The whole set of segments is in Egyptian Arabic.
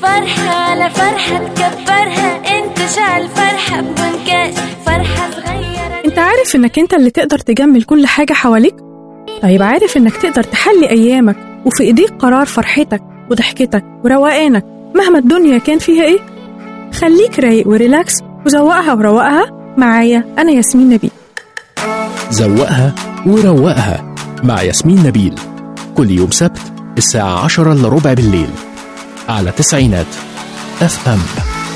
فرحة على فرحة تكبرها انت شعل فرحة بمنكاش فرحة صغيرة انت عارف انك انت اللي تقدر تجمل كل حاجة حواليك؟ طيب عارف انك تقدر تحلي ايامك وفي ايديك قرار فرحتك وضحكتك وروقانك مهما الدنيا كان فيها ايه؟ خليك رايق وريلاكس وزوقها وروقها معايا انا ياسمين نبيل زوقها وروقها مع ياسمين نبيل كل يوم سبت الساعة عشرة إلا ربع بالليل على تسعينات اف ام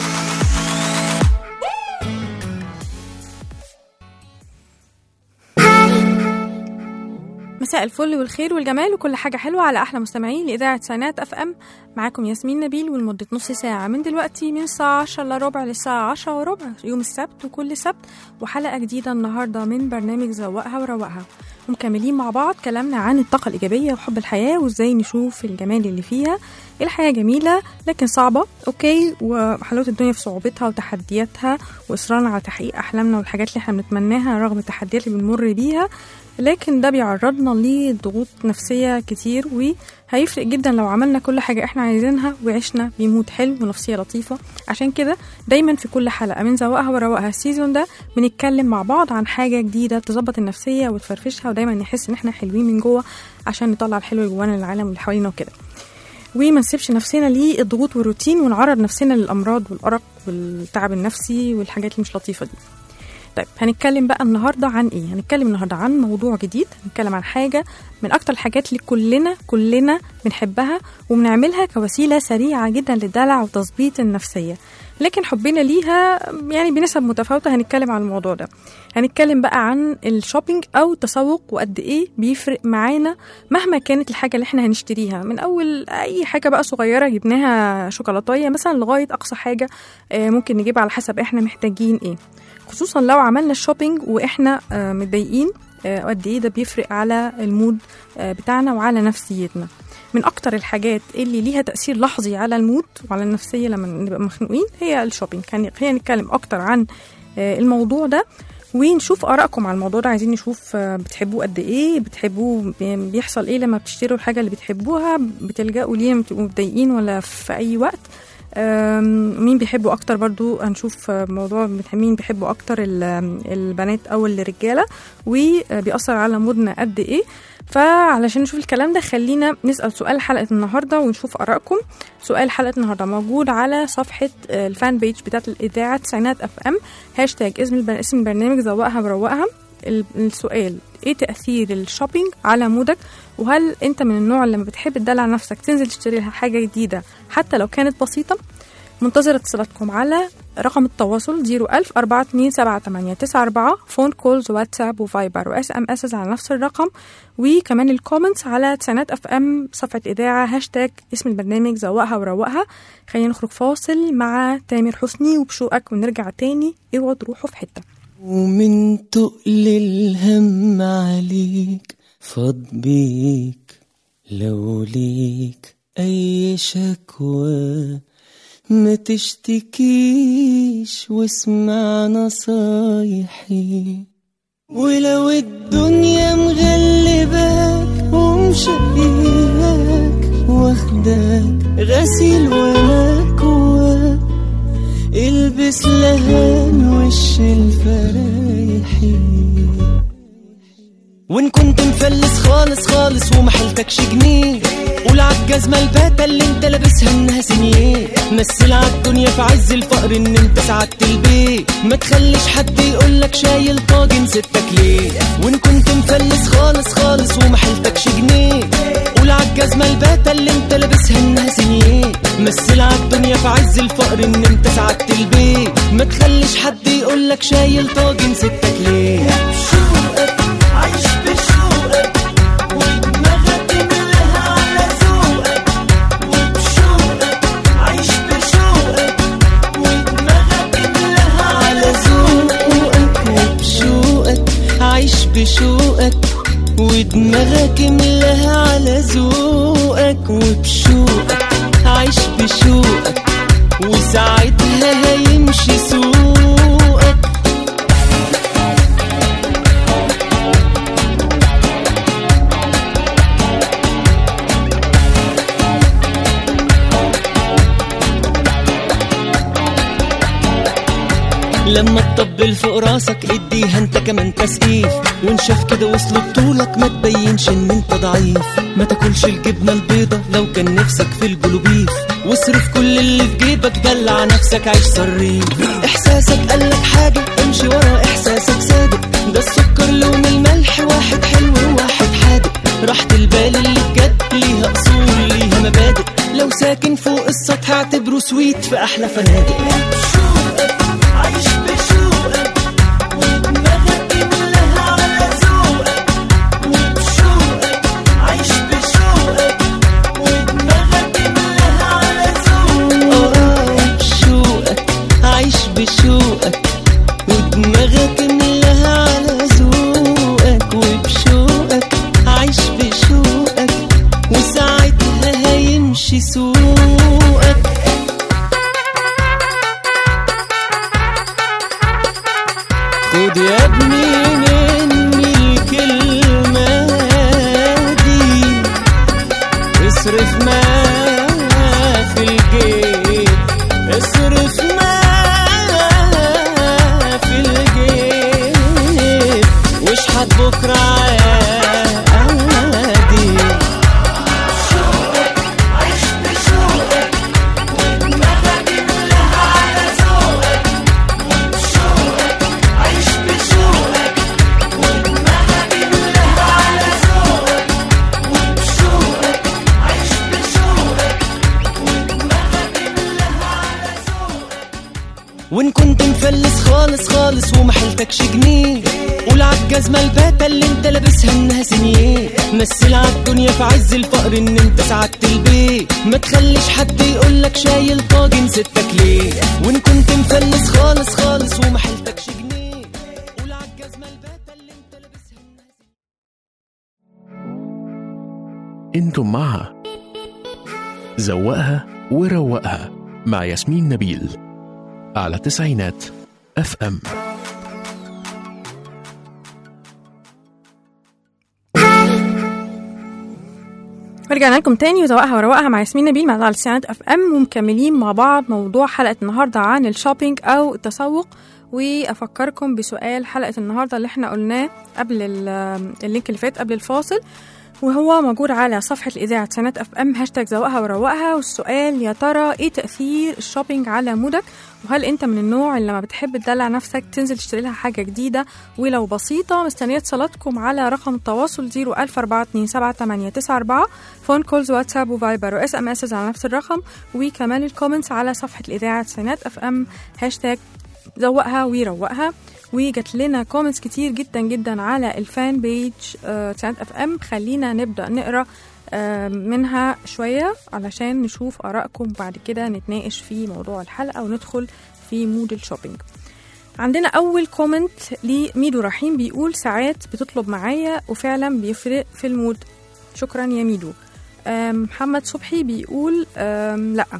مساء الفل والخير والجمال وكل حاجة حلوة على أحلى مستمعين لإذاعة سنات أف أم معاكم ياسمين نبيل ولمدة نص ساعة من دلوقتي من الساعة 10 إلا ربع للساعة 10 وربع يوم السبت وكل سبت وحلقة جديدة النهاردة من برنامج زوقها وروقها ومكملين مع بعض كلامنا عن الطاقة الإيجابية وحب الحياة وإزاي نشوف الجمال اللي فيها الحياة جميلة لكن صعبة أوكي وحلاوة الدنيا في صعوبتها وتحدياتها وإصرارنا على تحقيق أحلامنا والحاجات اللي احنا بنتمناها رغم التحديات اللي بنمر بيها لكن ده بيعرضنا لضغوط نفسية كتير وهيفرق جدا لو عملنا كل حاجة احنا عايزينها وعشنا بمود حلو ونفسية لطيفة عشان كده دايما في كل حلقة من زوقها وروقها السيزون ده بنتكلم مع بعض عن حاجة جديدة تظبط النفسية وتفرفشها ودايما نحس ان احنا حلوين من جوه عشان نطلع الحلو اللي جوانا للعالم واللي حوالينا وكده وما نسيبش نفسنا للضغوط والروتين ونعرض نفسنا للأمراض والأرق والتعب النفسي والحاجات اللي مش لطيفة دي طيب هنتكلم بقى النهارده عن ايه هنتكلم النهارده عن موضوع جديد هنتكلم عن حاجه من اكتر الحاجات اللي كلنا كلنا بنحبها وبنعملها كوسيله سريعه جدا للدلع وتظبيط النفسيه لكن حبنا ليها يعني بنسب متفاوته هنتكلم عن الموضوع ده هنتكلم بقى عن الشوبينج او التسوق وقد ايه بيفرق معانا مهما كانت الحاجه اللي احنا هنشتريها من اول اي حاجه بقى صغيره جبناها شوكولاتايه مثلا لغايه اقصى حاجه آه، ممكن نجيبها على حسب احنا محتاجين ايه خصوصا لو عملنا الشوبينج واحنا آه، متضايقين آه، قد ايه ده بيفرق على المود آه، بتاعنا وعلى نفسيتنا من اكتر الحاجات اللي ليها تاثير لحظي على المود وعلى النفسيه لما نبقى مخنوقين هي الشوبينج كان خلينا نتكلم اكتر عن آه، الموضوع ده ونشوف ارائكم على الموضوع ده عايزين نشوف آه، بتحبوه قد ايه بتحبوه بي- بيحصل ايه لما بتشتروا الحاجه اللي بتحبوها بتلجأوا ليه لما بتبقوا متضايقين ولا في اي وقت أم، مين بيحبوا اكتر برضو هنشوف آه، موضوع بتح- مين بيحبوا اكتر ال- البنات او الرجاله وبيأثر على مودنا قد ايه فعلشان نشوف الكلام ده خلينا نسأل سؤال حلقة النهاردة ونشوف آرائكم سؤال حلقة النهاردة موجود على صفحة آه، الفان بيج بتاعت الإذاعة تسعينات اف ام هاشتاج اسم الب- اسم البرنامج زوقها بروقها ال- السؤال ايه تأثير الشوبينج على مودك وهل انت من النوع اللي لما بتحب تدلع نفسك تنزل تشتري لها حاجة جديدة حتى لو كانت بسيطة منتظرة اتصالاتكم على رقم التواصل 01000 427 فون كولز واتساب وفايبر واس ام اس على نفس الرقم وكمان الكومنتس على تسعينات اف ام صفحة اذاعة هاشتاج اسم البرنامج زوقها وروقها خلينا نخرج فاصل مع تامر حسني وبشوقك ونرجع تاني اوعوا تروحوا في حتة ومن تقل الهم عليك فاض بيك لو ليك أي شكوى ما تشتكيش واسمع نصايحي ولو الدنيا مغلباك ومشقياك واخداك غسيل ومكواك البس لهان وش الفرايحي وان كنت مفلس خالص خالص ومحلتكش جنيه قول عالجزمة الباتة اللي انت لابسها انها سنيه مثل عالدنيا في عز الفقر ان انت سعدت البيت ما تخليش حد يقولك شايل طاجن ستك ليه وان كنت مفلس خالص خالص ومحلتكش جنيه قول عالجزمة الباتة اللي انت لابسها انها سنيه مثل عالدنيا في عز الفقر ان انت سعدت البيت ما تخليش حد يقولك شايل طاجن ستك ليه بشوقك عايش بشوقك ودماغك ملها على ذوقك وبشوقك عايش بشوقك ودماغك ملها على ذوقك وبشوقك عايش بشوقك ودماغك ملها على ذوقك وبشوقك عايش بشوقك وساعتها هيمشي سوقك لما تطبل فوق راسك اديها انت كمان تسقيف وان شاف كده وصل بطولك ما تبينش ان انت ضعيف ما تاكلش الجبنه البيضه لو كان نفسك في البلوبيف واصرف كل اللي في جيبك دلع نفسك عيش صريف احساسك قالك حاجه امشي ورا احساسك صادق ده السكر لون الملح واحد حلو وواحد حادق راحة البال اللي بجد ليها اصول ليها مبادئ لو ساكن فوق السطح اعتبره سويت في احلى فنادق عايش بشوقك ودماغك كلها على ذوقك وبشوقك عايش بشوقك ودماغك كلها على ذوقك اه بشوقك عايش بشوقك ودماغك ملاها على ذوقك وبشوقك عايش بشوقك وساعتها هيمشي سوقك خد يا ابني مني الكلمة دي اصرف ما في الجيب اصرف ما في الجيب واشحت بكرة عادي وان كنت مفلس خالص خالص ومحلتكش جنيه قول عالجزمة الباتة اللي انت لابسها انها سنيه مثل عالدنيا في عز الفقر ان انت سعدت البيت ما تخليش حد يقولك شايل طاجن ستك ليه وان كنت مفلس خالص خالص ومحلتكش جنيه قول عالجزمة الباتة اللي انت لابسها انها انتم مع زوقها وروقها مع ياسمين نبيل على تسعينات اف ام رجعنا لكم تاني وزوقها وروقها مع ياسمين نبيل مع على ساعات اف ام ومكملين مع بعض موضوع حلقه النهارده عن الشوبينج او التسوق وافكركم بسؤال حلقه النهارده اللي احنا قلناه قبل ال- اللينك اللي فات قبل الفاصل وهو موجود على صفحة الإذاعة سنة أف أم هاشتاج زوقها وروقها والسؤال يا ترى إيه تأثير الشوبينج على مودك وهل أنت من النوع اللي لما بتحب تدلع نفسك تنزل تشتري لها حاجة جديدة ولو بسيطة مستنية اتصالاتكم على رقم التواصل 014278994 فون كولز واتساب وفايبر واس ام اس على نفس الرقم وكمان الكومنتس على صفحة الإذاعة سنة أف أم هاشتاج زوقها ويروقها وجات لنا كومنتس كتير جدا جدا على الفان بيج آه، سنة اف ام خلينا نبدا نقرا آه، منها شويه علشان نشوف ارائكم بعد كده نتناقش في موضوع الحلقه وندخل في مود الشوبينج عندنا اول كومنت لميدو رحيم بيقول ساعات بتطلب معايا وفعلا بيفرق في المود شكرا يا ميدو آم، محمد صبحي بيقول آم، لا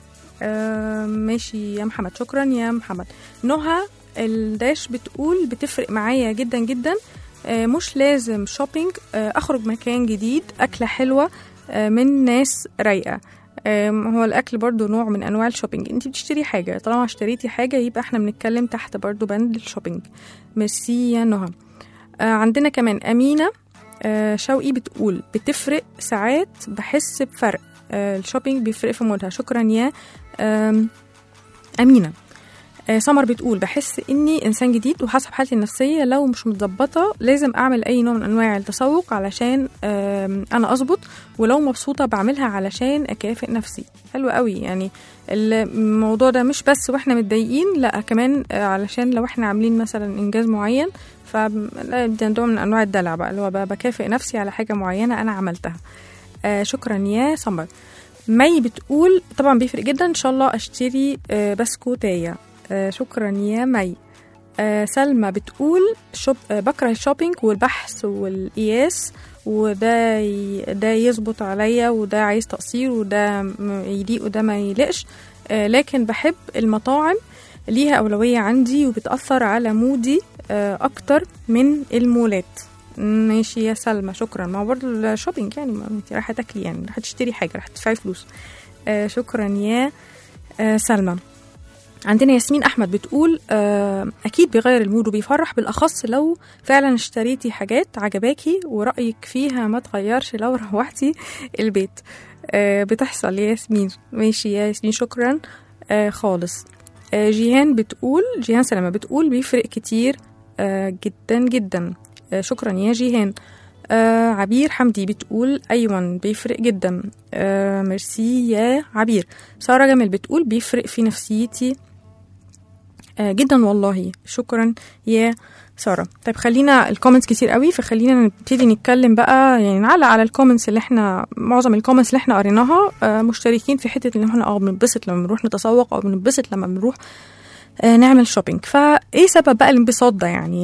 آم، ماشي يا محمد شكرا يا محمد نهى الداش بتقول بتفرق معايا جدا جدا آه، مش لازم شوبينج آه، اخرج مكان جديد اكله حلوه آه، من ناس رايقه آم، هو الاكل برضو نوع من انواع الشوبينج انت بتشتري حاجه طالما اشتريتي حاجه يبقى احنا بنتكلم تحت برضو بند الشوبينج ميرسي يا نهى آه، عندنا كمان امينه آه، شوقي بتقول بتفرق ساعات بحس بفرق آه، الشوبينج بيفرق في مودها شكرا يا آم، امينه آه، سمر بتقول بحس اني انسان جديد وحسب حالتي النفسيه لو مش متظبطه لازم اعمل اي نوع من انواع التسوق علشان آم، انا اظبط ولو مبسوطه بعملها علشان اكافئ نفسي حلو قوي يعني الموضوع ده مش بس واحنا متضايقين لا كمان آه، علشان لو احنا عاملين مثلا انجاز معين ف لا، ده نوع من انواع الدلع بقى اللي هو بقى بكافئ نفسي على حاجه معينه انا عملتها آه شكرا يا سمر مي بتقول طبعا بيفرق جدا ان شاء الله اشتري آه بسكوتايه آه شكرا يا مي آه سلمى بتقول شوب آه بكره الشوبينج والبحث والقياس وده ي... ده يظبط عليا وده عايز تقصير وده م- يليق وده ما يليقش آه لكن بحب المطاعم ليها أولوية عندي وبتأثر على مودي آه أكتر من المولات ماشي يا سلمى شكرا ما هو برضه الشوبينج يعني ما انت رايحة تاكلي يعني رايحة تشتري حاجة رايحة تدفعي فلوس آه شكرا يا آه سلمى عندنا ياسمين احمد بتقول آه، اكيد بيغير المود وبيفرح بالاخص لو فعلا اشتريتي حاجات عجباكي ورايك فيها ما تغيرش لو روحتي البيت آه، بتحصل يا ياسمين ماشي يا ياسمين شكرا آه، خالص آه، جيهان بتقول جيهان سلامة بتقول بيفرق كتير آه، جدا جدا آه، شكرا يا جيهان آه عبير حمدي بتقول أيوة بيفرق جدا آه ميرسي يا عبير سارة جمال بتقول بيفرق في نفسيتي آه جدا والله شكرا يا سارة طيب خلينا الكومنتس كتير قوي فخلينا نبتدي نتكلم بقى يعني نعلق على الكومنتس اللي احنا معظم الكومنتس اللي احنا قريناها آه مشتركين في حتة ان احنا اه بننبسط لما بنروح نتسوق او بننبسط لما بنروح آه، نعمل شوبينج فايه سبب بقى الانبساط ده يعني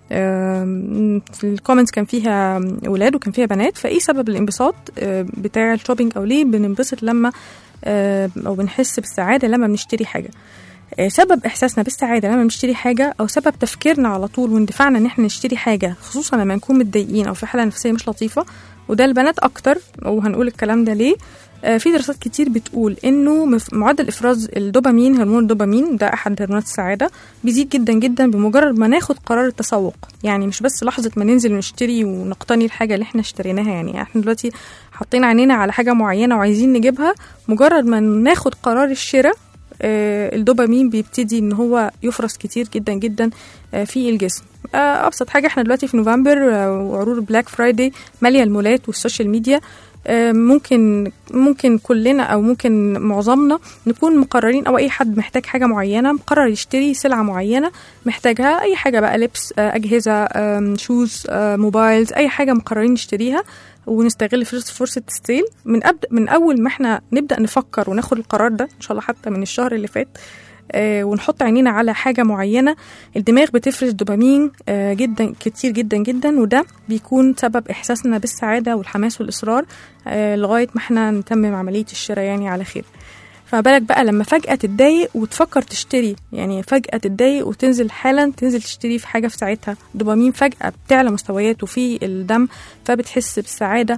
آم، في الكومنتس كان فيها ولاد وكان فيها بنات فايه سبب الانبساط آه، بتاع الشوبينج او ليه بننبسط لما آه، او بنحس بالسعاده لما بنشتري حاجه آه، سبب احساسنا بالسعاده لما بنشتري حاجه او سبب تفكيرنا على طول واندفاعنا ان احنا نشتري حاجه خصوصا لما نكون متضايقين او في حاله نفسيه مش لطيفه وده البنات اكتر وهنقول الكلام ده ليه آه، في دراسات كتير بتقول انه مف- معدل افراز الدوبامين هرمون الدوبامين ده احد هرمونات السعاده بيزيد جدا جدا بمجرد ما ناخد قرار التسوق يعني مش بس لحظه ما ننزل ونشتري ونقتني الحاجه اللي احنا اشتريناها يعني احنا دلوقتي حاطين عينينا على حاجه معينه وعايزين نجيبها مجرد ما ناخد قرار الشراء آه، الدوبامين بيبتدي ان هو يفرز كتير جدا جدا آه، في الجسم آه، ابسط حاجه احنا دلوقتي في نوفمبر آه، وعروض بلاك فرايداي ماليه المولات والسوشيال ميديا آه، ممكن ممكن كلنا او ممكن معظمنا نكون مقررين او اي حد محتاج حاجه معينه مقرر يشتري سلعه معينه محتاجها اي حاجه بقى لبس آه، اجهزه آم، شوز آه، موبايلز اي حاجه مقررين نشتريها ونستغل فرص- فرصه السيل من أبدأ من اول ما احنا نبدا نفكر وناخد القرار ده ان شاء الله حتى من الشهر اللي فات آه، ونحط عينينا على حاجة معينة الدماغ بتفرز دوبامين آه، جدا كتير جدا جدا وده بيكون سبب إحساسنا بالسعادة والحماس والإصرار آه، لغاية ما احنا نتمم عملية الشراء يعني على خير فما بالك بقى لما فجأة تتضايق وتفكر تشتري يعني فجأة تتضايق وتنزل حالا تنزل تشتري في حاجة في ساعتها دوبامين فجأة بتعلى مستوياته في الدم فبتحس بالسعادة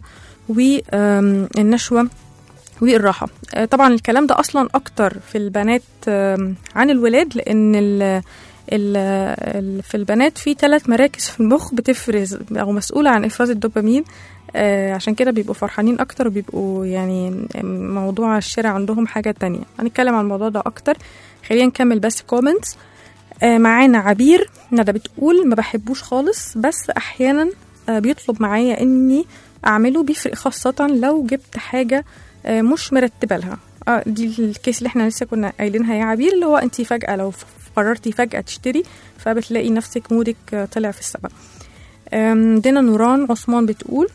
والنشوة والراحة آه، طبعا الكلام ده أصلا أكتر في البنات آم، عن الولاد لأن ال ال ال في البنات في ثلاث مراكز في المخ بتفرز أو مسؤولة عن إفراز الدوبامين آه، عشان كده بيبقوا فرحانين أكتر وبيبقوا يعني موضوع الشراء عندهم حاجة تانية هنتكلم عن الموضوع ده أكتر خلينا نكمل بس كومنتس معانا عبير ندى بتقول ما بحبوش خالص بس أحيانا آه، بيطلب معايا إني أعمله بيفرق خاصة لو جبت حاجة آه، مش مرتبه لها اه دي الكيس اللي احنا لسه كنا قايلينها يا عبير اللي هو انت فجاه لو ف- قررتي فجاه تشتري فبتلاقي نفسك مودك آه، طلع في السماء آم، دينا نوران عثمان بتقول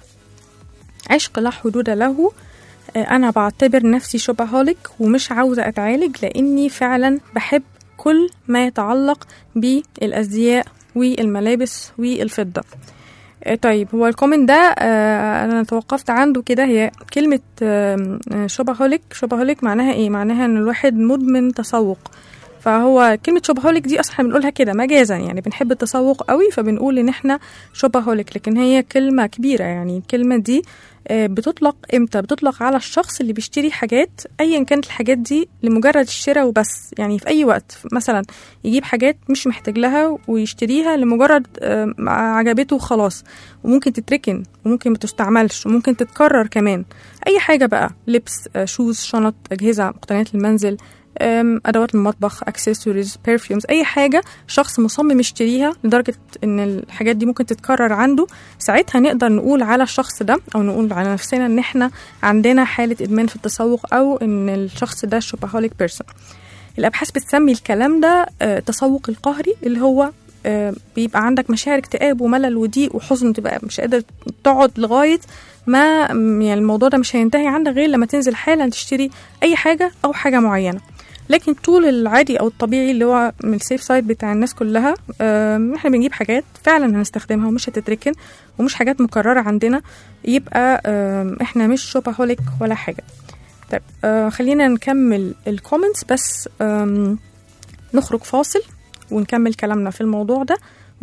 عشق لا حدود له آه، انا بعتبر نفسي شوبaholic ومش عاوزه اتعالج لاني فعلا بحب كل ما يتعلق بالازياء والملابس والفضه آه، طيب هو الكومنت ده آه، انا توقفت عنده كده هي كلمة آم، آه، شوبaholic شوبaholic معناها ايه معناها ان الواحد مدمن تسوق فهو كلمة شوبaholic دي اصلا بنقولها كده مجازا يعني بنحب التسوق قوي فبنقول ان احنا شوبaholic لكن هي كلمة كبيرة يعني الكلمة دي آه، بتطلق امتى بتطلق على الشخص اللي بيشتري حاجات ايا كانت الحاجات دي لمجرد الشراء وبس يعني في اي وقت مثلا يجيب حاجات مش محتاج لها ويشتريها لمجرد آه، عجبته وخلاص وممكن تتركن وممكن ما تستعملش وممكن تتكرر كمان اي حاجه بقى لبس آه، شوز شنط اجهزه مقتنيات المنزل آم، ادوات المطبخ اكسسوارز برفيومز اي حاجه شخص مصمم يشتريها لدرجه ان الحاجات دي ممكن تتكرر عنده ساعتها نقدر نقول على الشخص ده او نقول على نفسنا ان احنا عندنا حاله ادمان في التسوق او ان الشخص ده شوبaholic بيرسون الابحاث بتسمي الكلام ده آه، التسوق القهري اللي هو آه، بيبقى عندك مشاعر اكتئاب وملل وضيق وحزن تبقى مش قادر تقعد لغايه ما م- يعني الموضوع ده مش هينتهي عندك غير لما تنزل حالا تشتري اي حاجه او حاجه معينه لكن طول العادي او الطبيعي اللي هو من السيف سايد بتاع الناس كلها آم، احنا بنجيب حاجات فعلا هنستخدمها ومش هتتركن ومش حاجات مكرره عندنا يبقى آم، احنا مش شوبaholic ولا حاجه طيب آه خلينا نكمل الكومنتس بس آم، نخرج فاصل ونكمل كلامنا في الموضوع ده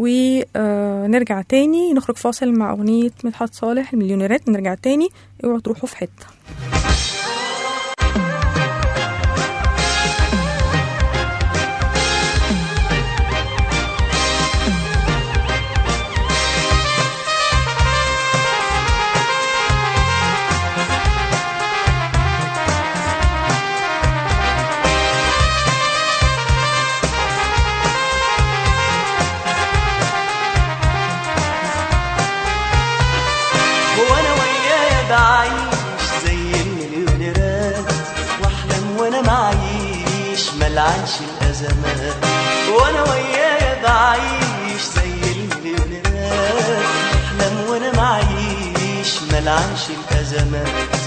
ونرجع تاني نخرج فاصل مع أغنية مدحت صالح المليونيرات نرجع تاني اوعوا تروحوا في حتة ملعنش الأزمات وأنا ويايا بعيش زي المليونيرات أحلم وأنا معيش ملعنش الأزمات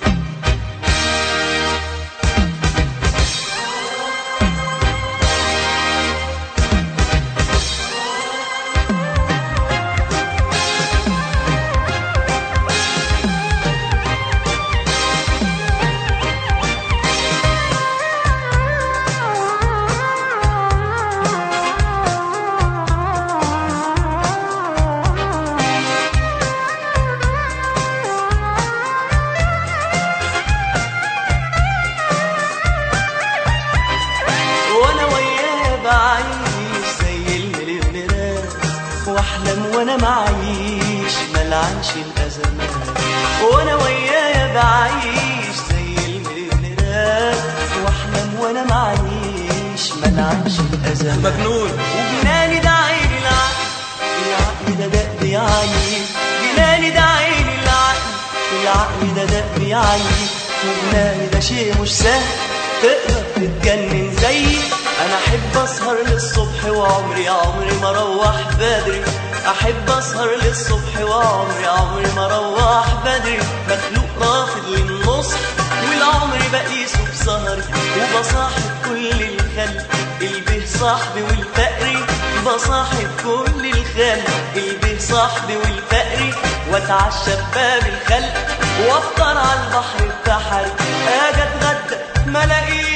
وانا وياه بعيش زي المليونيرات واحلم وانا معيش ملعنش الازمات وانا وياه بعيش زي المليونيرات واحلم وانا معيش ملعنش الازمات مجنون وجناني ده عيني العقل العقل ده دق بيعيب جناني ده عيني العقل العقل ده دق بيعيب وجناني ده شيء مش سهل تقدر تتجنن زيي انا احب اسهر للصبح وعمري عمري ما اروح بدري احب اسهر للصبح وعمري عمري ما اروح بدري مخلوق رافض للنصح والعمر بقيسه بسهري وبصاحب كل الخلق البه صاحبي والفقري بصاحب كل الخلق البه صاحبي والفقري واتعشى بباب الخلق وافطر على البحر بتاعي اجي اتغدى ما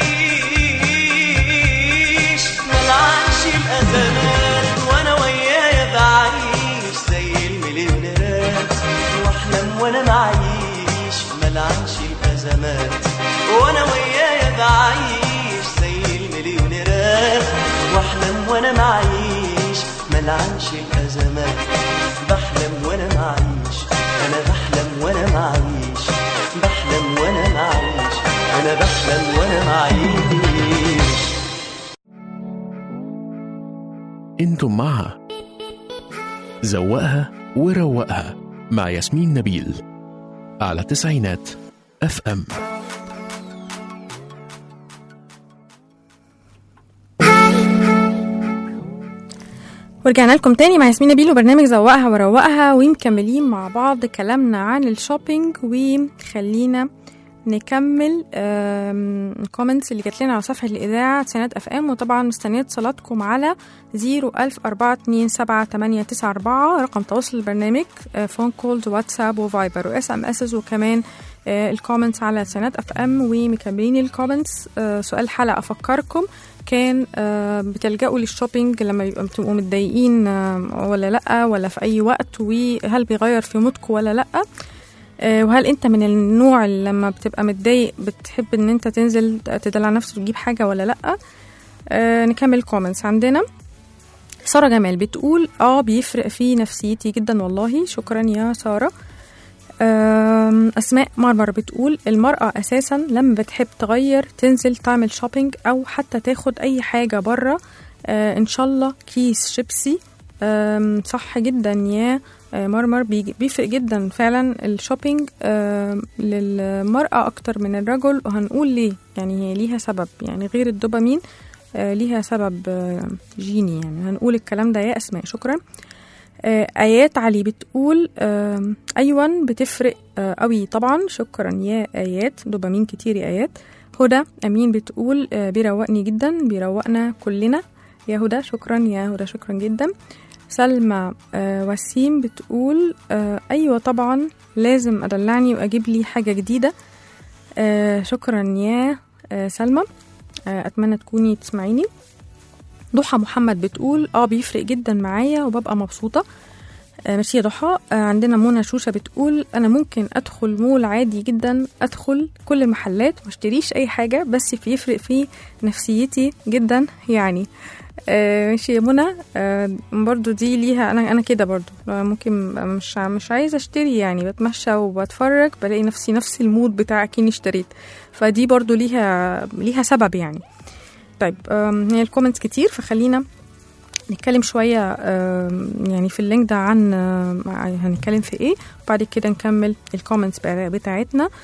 الاقيش ملعنش الازمات وانا ويايا بعيش زي المليونيرات واحلم وانا معيش ملعنش الازمات وانا ويايا بعيش زي المليونيرات واحلم وانا معيش ملعنش الازمات بحلم وانا معيش انا بحلم وانا معيش بحلم وانا معيش انا بحلم وانا معيش انتم مع زوقها وروقها مع ياسمين نبيل على تسعينات اف ام ورجعنا لكم تاني مع ياسمين نبيل وبرنامج زوقها وروقها ومكملين مع بعض كلامنا عن الشوبينج وخلينا نكمل الكومنتس اللي جات لنا على صفحة الإذاعة سنة اف ام وطبعا مستنية اتصالاتكم على 010427894 رقم تواصل البرنامج آه، فون كولز واتساب وفايبر واس ام اسز وكمان آه، الكومنتس على سنة اف ام ومكملين الكومنتس آه، سؤال الحلقة افكركم كان آه، بتلجأوا للشوبينج لما بيبقى بتبقوا متضايقين آه، ولا لأ ولا في أي وقت وهل بيغير في مودكم ولا لأ آه، وهل انت من النوع اللي لما بتبقى متضايق بتحب ان انت تنزل تدلع نفسك وتجيب حاجة ولا لأ آه، نكمل كومنتس عندنا سارة جمال بتقول اه بيفرق في نفسيتي جدا والله شكرا يا سارة آم، أسماء مرمر بتقول المرأة أساسا لما بتحب تغير تنزل تعمل شوبينج أو حتى تاخد أي حاجة برا آه، إن شاء الله كيس شيبسي آم، صح جدا يا آه، مرمر بيجي- بيفرق جدا فعلا الشوبينج آم، للمرأة أكتر من الرجل وهنقول ليه يعني هي ليها سبب يعني غير الدوبامين آه، ليها سبب آه، جيني يعني هنقول الكلام ده يا أسماء شكرا آه، آيات علي بتقول آم، أيوة بتفرق آه، قوي طبعا شكرا يا آيات دوبامين كتير يا آيات هدى أمين بتقول آه، بيروقني جدا بيروقنا كلنا يا هدى شكرا يا هدى شكرا جدا سلمى آه، وسيم بتقول آه، أيوة طبعا لازم أدلعني وأجيب لي حاجة جديدة آه، شكرا يا آه، سلمى آه، أتمنى تكوني تسمعيني ضحى محمد بتقول اه بيفرق جدا معايا وببقى مبسوطة آه، ميرسي يا ضحى آه، عندنا منى شوشة بتقول أنا ممكن أدخل مول عادي جدا أدخل كل المحلات واشتريش أي حاجة بس بيفرق في نفسيتي جدا يعني آه، ماشي يا منى آه، برضو دي ليها أنا أنا كده برضو آه، ممكن أبقى مش ع- مش عايزة أشتري يعني بتمشى وبتفرج بلاقي نفسي نفس المود بتاع كيني اشتريت فدي برضو ليها ليها سبب يعني طيب آم، هي الكومنتس كتير فخلينا نتكلم شوية آم، يعني في اللينك ده عن آم، هنتكلم في ايه وبعد كده نكمل الكومنتس بتاعتنا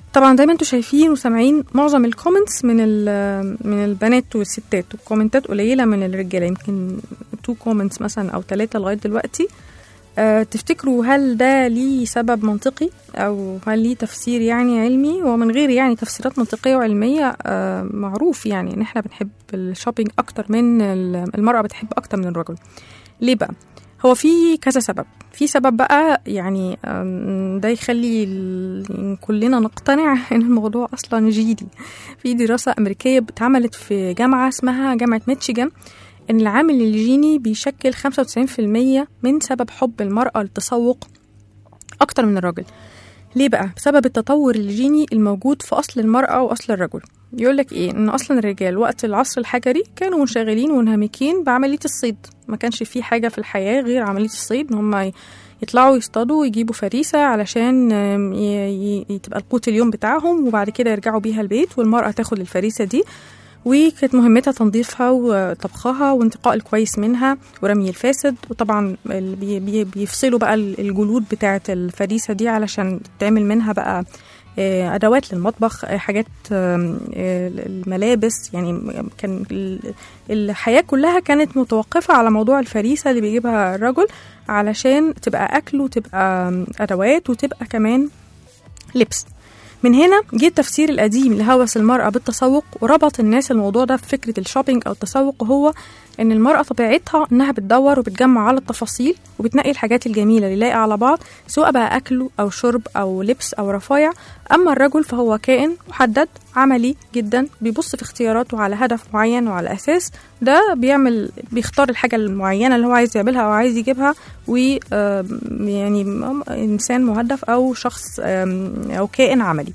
طبعا زي ما انتم شايفين وسامعين معظم الكومنتس من ال- من البنات والستات والكومنتات قليله من الرجاله يمكن تو كومنتس مثلا او ثلاثه لغايه دلوقتي أه تفتكروا هل ده ليه سبب منطقي او هل ليه تفسير يعني علمي ومن غير يعني تفسيرات منطقيه وعلميه أه معروف يعني ان احنا بنحب الشوبينج اكتر من ال- المراه بتحب اكتر من الرجل ليه بقى هو في كذا سبب في سبب بقى يعني أم، ده يخلي ال- كلنا نقتنع ان الموضوع اصلا جيني في دراسة أمريكية اتعملت في جامعة اسمها جامعة ميتشيغان ان العامل الجيني بيشكل 95% من سبب حب المرأة للتسوق أكتر من الراجل ليه بقى؟ بسبب التطور الجيني الموجود في أصل المرأة وأصل الرجل يقولك إيه؟ إن أصلا الرجال وقت العصر الحجري كانوا منشغلين ومنهمكين بعملية الصيد ما كانش في حاجة في الحياة غير عملية الصيد إن هم يطلعوا يصطادوا ويجيبوا فريسة علشان آم، ي- ي- تبقى القوت اليوم بتاعهم وبعد كده يرجعوا بيها البيت والمرأة تاخد الفريسة دي وكانت مهمتها تنظيفها وطبخها وانتقاء الكويس منها ورمي الفاسد وطبعا ال- بي- بي- بيفصلوا بقى ال- الجلود بتاعة الفريسة دي علشان تعمل منها بقى آه، أدوات للمطبخ آه، حاجات آم، آه، الملابس يعني م- كان ال- الحياة كلها كانت متوقفة على موضوع الفريسة اللي بيجيبها الرجل علشان تبقى أكل وتبقى آم، أدوات وتبقى كمان لبس من هنا جه التفسير القديم لهوس المرأة بالتسوق وربط الناس الموضوع ده بفكرة الشوبينج أو التسوق وهو إن المرأة طبيعتها إنها بتدور وبتجمع على التفاصيل وبتنقي الحاجات الجميلة اللي لايقة على بعض سواء بقى أكل أو شرب أو لبس أو رفايع أما الرجل فهو كائن محدد عملي جدا بيبص في اختياراته على هدف معين وعلى أساس ده بيعمل بيختار الحاجة المعينة اللي هو عايز يعملها أو عايز يجيبها و آم، يعني م- إنسان مهدف أو شخص آم، أو كائن عملي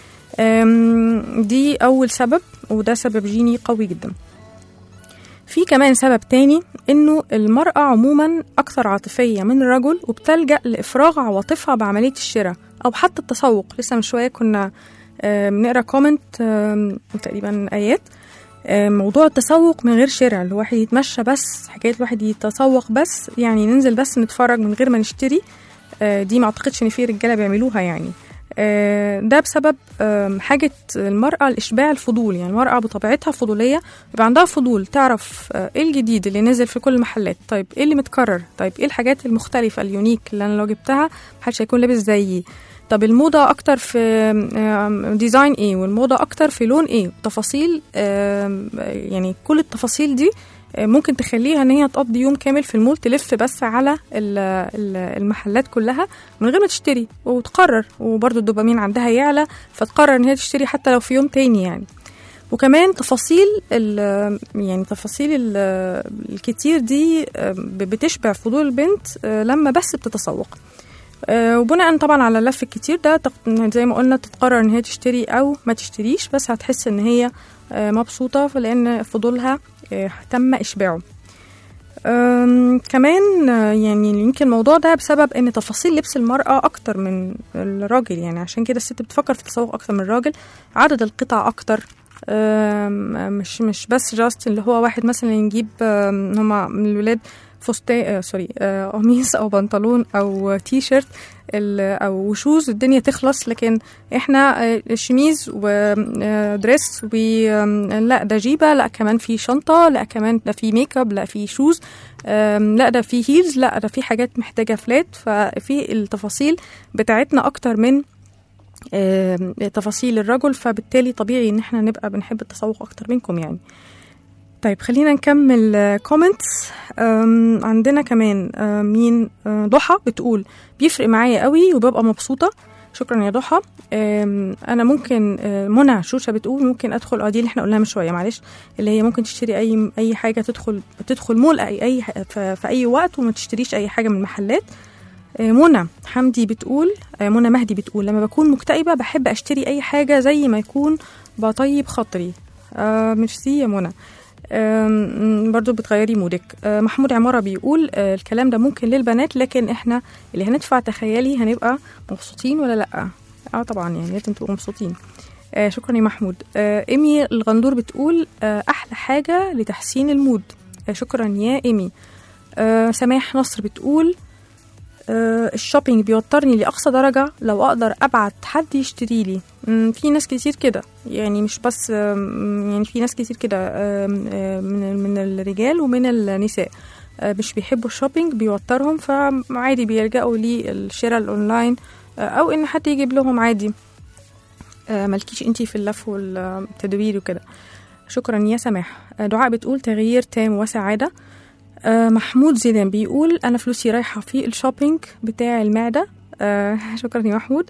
آم، دي أول سبب وده سبب جيني قوي جدا في كمان سبب تاني انه المرأة عموما اكثر عاطفية من الرجل وبتلجأ لافراغ عواطفها بعملية الشراء او حتى التسوق لسه من شوية كنا آه، بنقرا كومنت آم، تقريبا ايات آه، موضوع التسوق من غير شراء الواحد يتمشى بس حكاية الواحد يتسوق بس يعني ننزل بس نتفرج من غير ما نشتري آه، دي ما اعتقدش ان في رجالة بيعملوها يعني آه، ده بسبب آم، حاجة المرأة لإشباع الفضول يعني المرأة بطبيعتها فضولية يبقى عندها فضول تعرف آه، ايه الجديد اللي نزل في كل المحلات طيب ايه اللي متكرر طيب ايه الحاجات المختلفة اليونيك اللي انا لو جبتها محدش هيكون لابس زيي طب الموضة أكتر في آم، ديزاين إيه والموضة أكتر في لون إيه تفاصيل آم، يعني كل التفاصيل دي آه، ممكن تخليها ان هي تقضي يوم كامل في المول تلف بس على ال- ال- المحلات كلها من غير ما تشتري وتقرر وبرضه الدوبامين عندها يعلى فتقرر ان هي تشتري حتى لو في يوم تاني يعني وكمان تفاصيل ال- يعني تفاصيل ال- الكتير دي آه، بتشبع فضول البنت آه، لما بس بتتسوق آه، وبناء طبعا على اللف الكتير ده تق- زي ما قلنا تتقرر ان هي تشتري او ما تشتريش بس هتحس ان هي آه، مبسوطة لان فضولها آه، تم اشباعه أم، كمان آه، يعني يمكن الموضوع ده بسبب ان تفاصيل لبس المرأة اكتر من الراجل يعني عشان كده الست بتفكر في التسوق اكتر من الراجل عدد القطع اكتر أم، مش مش بس جاست اللي هو واحد مثلا يجيب أم، هما من الولاد فستان آه سوري آه قميص او بنطلون او تي شيرت ال- او شوز الدنيا تخلص لكن احنا آه، شميز ودريس لا ده جيبه لا كمان في شنطه لا كمان ده في ميك اب لا في شوز آم، لا ده في هيلز لا ده في حاجات محتاجه فلات ففي التفاصيل بتاعتنا اكتر من آم، تفاصيل الرجل فبالتالي طبيعي ان احنا نبقى بنحب التسوق اكتر منكم يعني طيب خلينا نكمل كومنتس عندنا كمان آه، مين آه، ضحى بتقول بيفرق معايا قوي وببقى مبسوطه شكرا يا ضحى آم، انا ممكن آه، منى شوشه بتقول ممكن ادخل اه دي اللي احنا قلناها من شويه معلش اللي هي ممكن تشتري اي اي حاجه تدخل تدخل مول اي اي ح- ف- في اي وقت وما تشتريش اي حاجه من المحلات آه، منى حمدي بتقول آه، منى مهدي بتقول لما بكون مكتئبه بحب اشتري اي حاجه زي ما يكون بطيب خاطري آه ميرسي يا منى آم، برضو بتغيري مودك آه، محمود عمارة بيقول آه، الكلام ده ممكن للبنات لكن احنا اللي هندفع تخيلي هنبقى مبسوطين ولا لا اه طبعا يعني لازم تبقوا مبسوطين آه شكرا يا محمود آه ايمي الغندور بتقول آه احلى حاجة لتحسين المود آه شكرا يا ايمي آه سماح نصر بتقول آه، الشوبينج بيوترني لأقصى درجة لو أقدر أبعت حد يشتري لي مم، في ناس كتير كده يعني مش بس آم، يعني في ناس كتير كده آم، آم، من من الرجال ومن النساء آه، مش بيحبوا الشوبينج بيوترهم فعادي بيلجأوا للشراء الأونلاين آه، أو إن حد يجيب لهم عادي آه، مالكيش انتي في اللف والتدوير وكده شكرا يا سماح آه، دعاء بتقول تغيير تام وسعادة آه، محمود زيدان بيقول أنا فلوسي رايحة في الشوبينج بتاع المعدة آه، شكرا يا محمود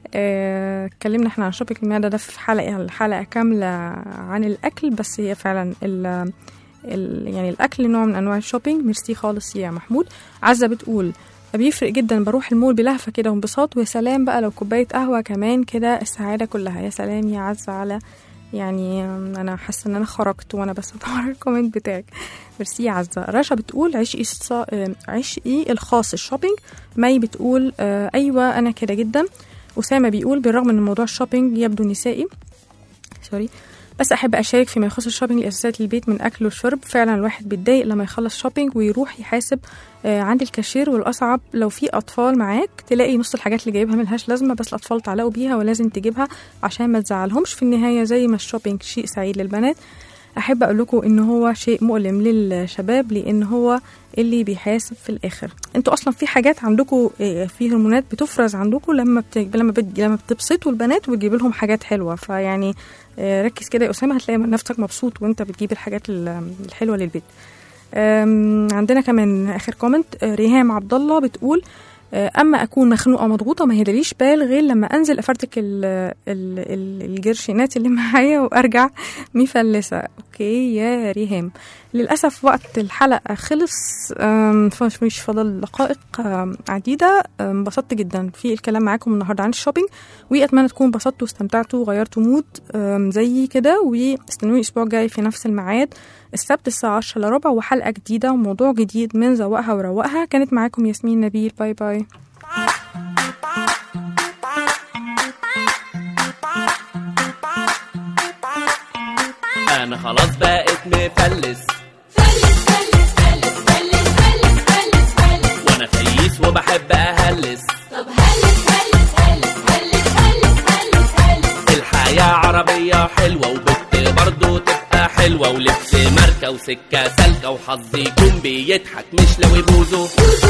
آه، اتكلمنا احنا عن شوبينج المعدة ده في حلقة الحلقة كاملة عن الأكل بس هي فعلا ال ال يعني الأكل نوع من أنواع الشوبينج ميرسي خالص يا محمود عزة بتقول بيفرق جدا بروح المول بلهفة كده وانبساط ويا سلام بقى لو كوباية قهوة كمان كده السعادة كلها يا سلام يا عزة على يعني انا حاسه ان انا خرجت وانا بس بدور الكومنت بتاعك ميرسي يا عزه رشا بتقول عشقي الص- آه، عشقي الخاص الشوبينج مي بتقول آه، ايوه انا كده جدا اسامه بيقول بالرغم ان موضوع الشوبينج يبدو نسائي سوري بس احب اشارك فيما يخص الشوبينج لاساسيات البيت من اكل وشرب فعلا الواحد بيتضايق لما يخلص شوبينج ويروح يحاسب آه، عند الكاشير والاصعب لو في اطفال معاك تلاقي نص الحاجات اللي جايبها ملهاش لازمه بس الاطفال تعلقوا بيها ولازم تجيبها عشان ما تزعلهمش في النهايه زي ما الشوبينج شيء سعيد للبنات احب اقول لكم ان هو شيء مؤلم للشباب لان هو اللي بيحاسب في الاخر انتوا اصلا في حاجات عندكم في هرمونات بتفرز عندكم لما بت... لما بت... لما بتبسطوا البنات وتجيب لهم حاجات حلوه فيعني آه، ركز كده يا اسامه هتلاقي من نفسك مبسوط وانت بتجيب الحاجات ال- الحلوه للبيت أم، عندنا كمان اخر كومنت آه، ريهام عبد الله بتقول آه، اما اكون مخنوقه مضغوطه ما يهدليش بال غير لما انزل افرتك ال ال ال الجرشينات اللي معايا وارجع مفلسه اوكي يا ريهام للاسف وقت الحلقه خلص أم، فمش مش فاضل دقائق أم، عديده أم، انبسطت جدا في الكلام معاكم النهارده عن الشوبينج واتمنى تكونوا انبسطتوا واستمتعتوا وغيرتوا مود أم، زي كده واستنوني الاسبوع الجاي في نفس الميعاد السبت الساعة 10 الا ربع وحلقة جديدة وموضوع جديد من زوقها وروقها كانت معاكم ياسمين نبيل باي باي انا خلاص بقيت مفلس وانا فييس وبحب اهلس الحياة عربية حلوة وبت برضه تبقى حلوة ولبس ماركة وسكة سالكة وحظي يكون بيضحك مش لو يبوظوا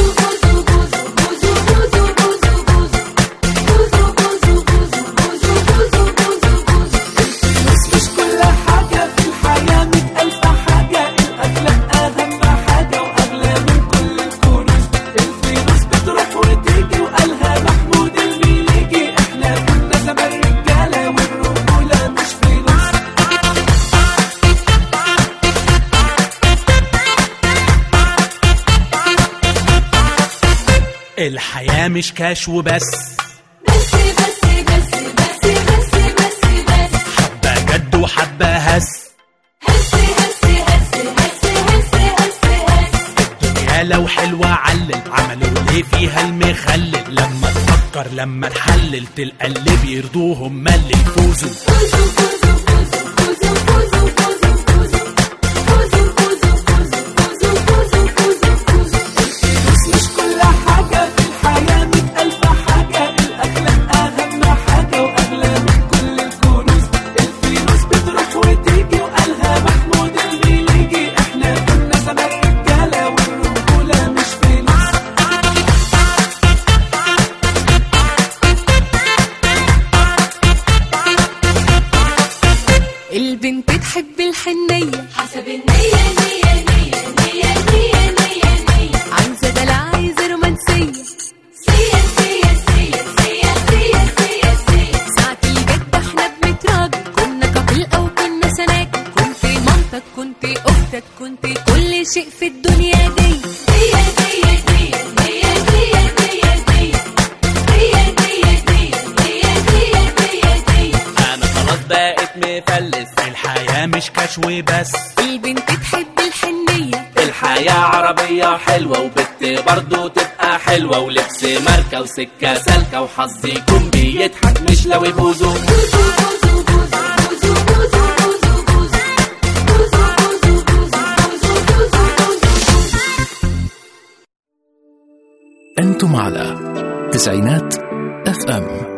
مش كل حاجة في الحياة مئة ألف حاجة الأخلاق أهم حاجة وأغلى من كل الكنوز الفلوس بتروح وتيجي وقالها محمود المليجي إحنا كنا زمان رجالة والرجولة مش فلوس الحياة مش كاش وبس حبة جد وحبة هس الدنيا لو حلوة علل عملوا ليه فيها المخلل لما تفكر لما تحلل تلقى اللي بيرضوهم ما اللي يفوزوا مش كل حاجة في الحياة مئة ألف حاجة الأخلاق أهم حاجة وأغلى من كل الكنوز الفلوس بتروح وتيجي وقالها محمود المليجي إحنا كنا زمان رجالة والرجولة مش فلوس البنت تحب الحنية حسب النية نية نية نية نية نية نية عايزة دلع عايزة رومانسية سيا سيا سيا سيا سيا سيا سيا ساعة الجد احنا بنتراجع كنا كابل او كنا سناجل كنت مامتك كنت اختك كنت كل شيء في الدنيا دي سيا سيا سيا سيا سيا سيا سيا سيا سيا سيا سيا سيا سيا انا خلاص بقيت مفلس الحياة مش كاش وبس البنت تحب الحنية الحياة عربية حلوة وبت برضه تبقى حلوة ولبس ماركة وسكة سالكة وحظي يكون بيضحك مش لو يبوظوا أنتم على تسعينات اف ام